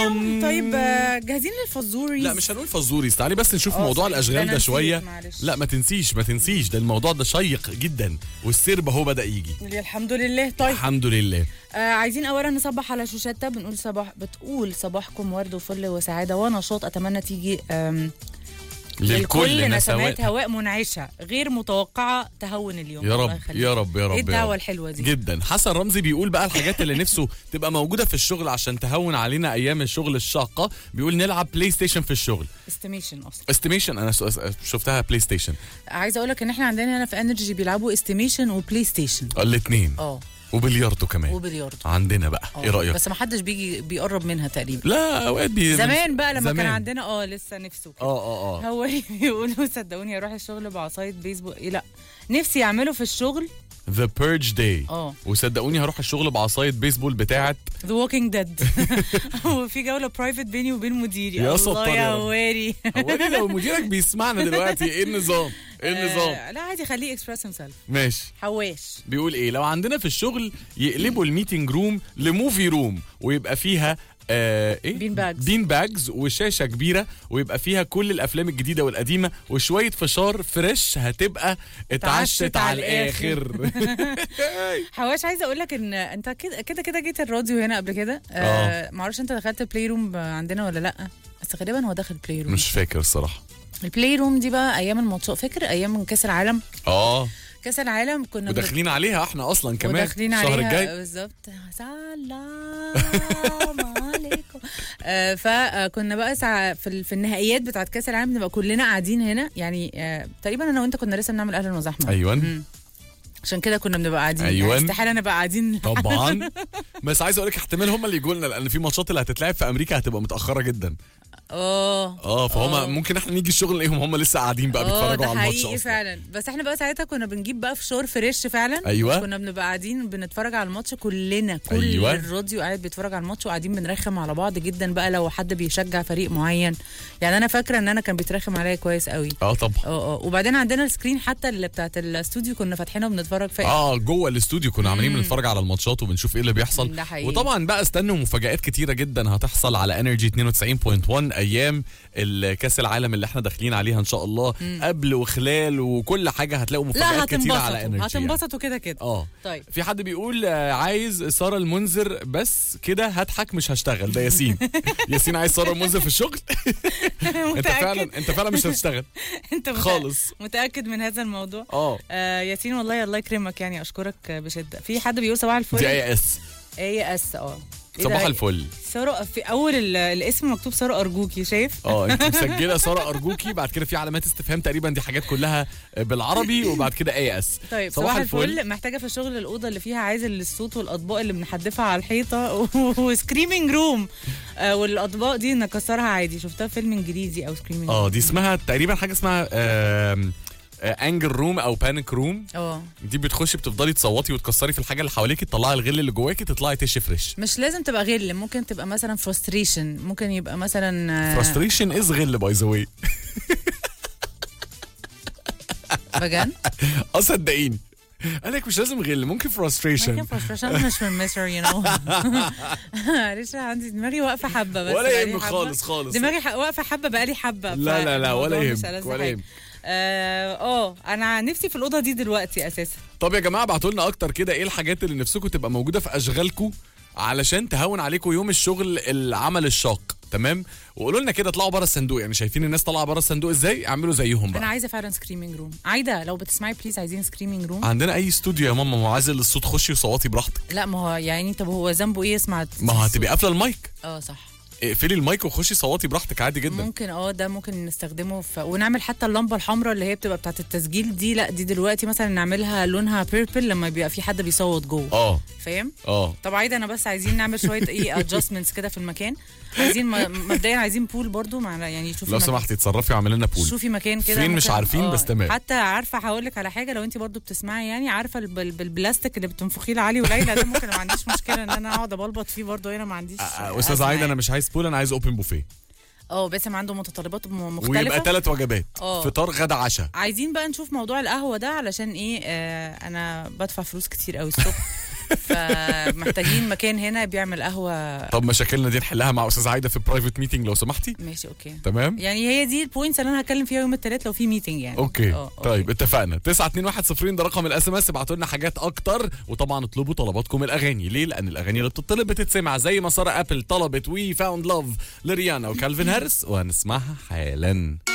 بام. طيب آه، جاهزين للفزوري لا مش هنقول فزوري تعالي بس نشوف آه، موضوع صحيح. الاشغال ده ده أنا نسيت، شويه معلش. لا ما تنسيش ما تنسيش ده الموضوع ده شيق جدا والسرب اهو بدا يجي الحمد لله طيب الحمد لله آه عايزين اولا نصبح على شوشتة بنقول صباح بتقول صباحكم ورد وفل وسعاده ونشاط اتمنى تيجي آم، للكل نسمات هواء منعشه غير متوقعه تهون اليوم يا الله رب يخليك. يا رب يا رب ايه يا الدعوه رب. الحلوه دي جدا حسن رمزي بيقول بقى الحاجات اللي نفسه تبقى موجوده في الشغل عشان تهون علينا ايام الشغل الشاقه بيقول نلعب بلاي ستيشن في الشغل استيميشن اصلا استيميشن انا س- شفتها بلاي ستيشن عايزه اقول لك ان احنا عندنا هنا في انرجي بيلعبوا استيميشن وبلاي ستيشن الاثنين اه وبلياردو كمان وبلياردو عندنا بقى آه، ايه رايك بس ما حدش بيجي بيقرب منها تقريبا لا اوقات بي زمان بقى لما كان زمان. عندنا اه لسه نفسه كده اه اه اه هو بيقولوا صدقوني اروح الشغل بعصايه بيسبول ايه لا نفسي يعملوا في الشغل ذا بيرج داي اه وصدقوني هروح الشغل بعصايه بيسبول بتاعت ذا ووكينج ديد وفي جوله برايفت بيني وبين مديري يا الله ستار يا يا رب. هواري هو أنا لو مديرك بيسمعنا دلوقتي ايه النظام ايه النظام آه، لا عادي خليه اكسبرس هيم سيلف ماشي حواش بيقول ايه لو عندنا في الشغل يقلبوا الميتنج روم لموفي روم ويبقى فيها آه ايه بين باجز. بين باجز وشاشه كبيره ويبقى فيها كل الافلام الجديده والقديمه وشويه فشار فريش هتبقى اتعشت اتعشت على على الاخر حواش عايزه اقول لك ان انت كده كده كده جيت الراديو هنا قبل كده آه معرفش انت دخلت بلاي روم عندنا ولا لا بس غالبا هو داخل بلاي روم مش فاكر الصراحه البلاي روم دي بقى ايام الماتشات فاكر ايام كاس العالم اه كاس العالم كنا بن- وداخلين عليها احنا اصلا كمان وداخلين الشهر عليها الجاي بالظبط سلام عليكم آه، فكنا بقى ساعة في ال- في النهائيات بتاعت كاس العالم نبقى كلنا قاعدين هنا يعني آه، تقريبا انا وانت كنا لسه بنعمل اهلا وزحمه ايوه مم. عشان كده كنا بنبقى قاعدين أيوان. يعني استحاله نبقى قاعدين طبعا بس عايز اقول لك احتمال هم اللي يجوا لنا لان في ماتشات اللي هتتلعب في امريكا هتبقى متاخره جدا اه اه آه. فهم ممكن احنا نيجي الشغل نلاقيهم هم لسه قاعدين بقى اه بيتفرجوا ده على الماتش حقيقي اصلا فعلا بس احنا بقى ساعتها كنا بنجيب بقى فشار فريش فعلا أيوة. كنا بنبقى قاعدين بنتفرج على الماتش كلنا كل أيوة. الراديو قاعد بيتفرج على الماتش وقاعدين بنرخم على بعض جدا بقى لو حد بيشجع فريق معين يعني انا فاكره ان انا كان بيترخم عليا كويس قوي اه طبعا اه اه وبعدين عندنا السكرين حتى اللي بتاعت الاستوديو كنا فاتحينها وبنتفرج فيها اه جوه الاستوديو كنا عاملين بنتفرج على الماتشات وبنشوف ايه اللي بيحصل ده حقيقي. وطبعا بقى استنوا مفاجآت كتيره جدا هتحصل على انرجي 92.1 ايام الكاس العالم اللي احنا داخلين عليها ان شاء الله قبل وخلال وكل حاجه هتلاقوا لا مفاجآت كتيره على هتنبسطوا انرجي يعني. هتنبسطوا كده كده اه طيب في حد بيقول آه، عايز ساره المنذر بس كده هضحك مش هشتغل ده ياسين ياسين عايز ساره المنذر في الشغل انت فعلا متاكد انت فعلا مش هتشتغل انت متأ- خالص. متاكد من هذا الموضوع اه آه ياسين والله الله يكرمك يعني اشكرك بشده في حد بيقول صباح الفل دي اي اس اي اس اه إيه ده؟ صباح الفل سارة في اول ال- الاسم مكتوب سارة ارجوكي شايف اه انت مسجله ساره ارجوكي بعد كده في علامات استفهام تقريبا دي حاجات كلها بالعربي وبعد كده اي اس طيب صباح, الفل محتاجه في الشغل الاوضه اللي فيها عازل للصوت والاطباق اللي بنحدفها على الحيطه وسكريمنج روم آه والاطباق دي نكسرها عادي شفتها في فيلم انجليزي او سكريمنج اه دي اسمها تقريبا حاجه اسمها انجل روم او بانيك روم اه دي بتخشي بتفضلي تصوتي وتكسري في الحاجه اللي حواليكي تطلعي الغل اللي جواكي تطلعي تش فريش مش لازم تبقى غل ممكن تبقى مثلا فرستريشن ممكن يبقى مثلا آه، فرستريشن از غل باي ذا واي بجد اه صدقيني قال لك مش لازم غل ممكن ممكن فرستريشن فرستريشن مش من مصر يو نو معلش عندي دماغي واقفة حبة بس ولا بقالي يهمك حبة. خالص خالص دماغي ح- واقفة حبة بقالي حبة لا لا لا ولا فالموضوع مش يهمك ألذ ولا حاجة. يهمك اه آه، انا نفسي في الاوضه دي دلوقتي اساسا طب يا جماعه ابعتوا لنا اكتر كده ايه الحاجات اللي نفسكم تبقى موجوده في اشغالكم علشان تهون عليكم يوم الشغل العمل الشاق تمام وقولوا لنا كده اطلعوا بره الصندوق يعني شايفين الناس طالعه بره الصندوق ازاي اعملوا زيهم انا بقى عايزه فعلا سكريمنج روم عايده لو بتسمعي بليز عايزين سكريمنج روم عندنا اي استوديو يا ماما معزل الصوت خشي وصوتي براحتك لا ما هو يعني طب هو ذنبه ايه يسمع ما هو هتبقي قافله المايك اه صح اقفلي المايك وخشي صوتي براحتك عادي جدا ممكن اه ده ممكن نستخدمه في ونعمل حتى اللمبه الحمراء اللي هي بتبقى بتاعت التسجيل دي لا دي دلوقتي مثلا نعملها لونها بيربل لما بيبقى في حد بيصوت جوه اه فاهم اه طب عايده انا بس عايزين نعمل شويه ايه ادجستمنتس كده في المكان عايزين م- مبدئيا عايزين بول برضو مع يعني شوفي لو مكان- سمحتي اتصرفي واعملي لنا بول شوفي مكان كده فين مش ممكن- عارفين آه، بس تمام. حتى عارفه هقول لك على حاجه لو انت برضو بتسمعي يعني عارفه الب- الب- البلاستيك اللي بتنفخيه لعلي وليلى ده ممكن ما عنديش مشكله ان انا اقعد ابلبط فيه برضو هنا ما عنديش آه، استاذ أزمة عايده انا يعني. مش عايز بول انا عايز اوبن بوفيه اه باسم عنده متطلبات م- ويبقى مختلفه ثلاث وجبات آه. فطار غدا عشاء عايزين بقى نشوف موضوع القهوه ده علشان ايه آه انا بدفع فلوس كتير قوي الصبح فمحتاجين مكان هنا بيعمل قهوه طب مشاكلنا دي نحلها مع استاذ عايده في برايفت ميتنج لو سمحتي ماشي اوكي تمام يعني هي دي البوينتس اللي انا هتكلم فيها يوم الثلاث لو في ميتنج يعني اوكي آه، طيب اتفقنا 921 ده رقم الاس ام اس ابعتوا لنا حاجات اكتر وطبعا اطلبوا طلباتكم الاغاني ليه لان الاغاني اللي بتطلب بتتسمع زي ما ساره ابل طلبت وي فاوند لاف لريانا وكالفين هارس وهنسمعها حالا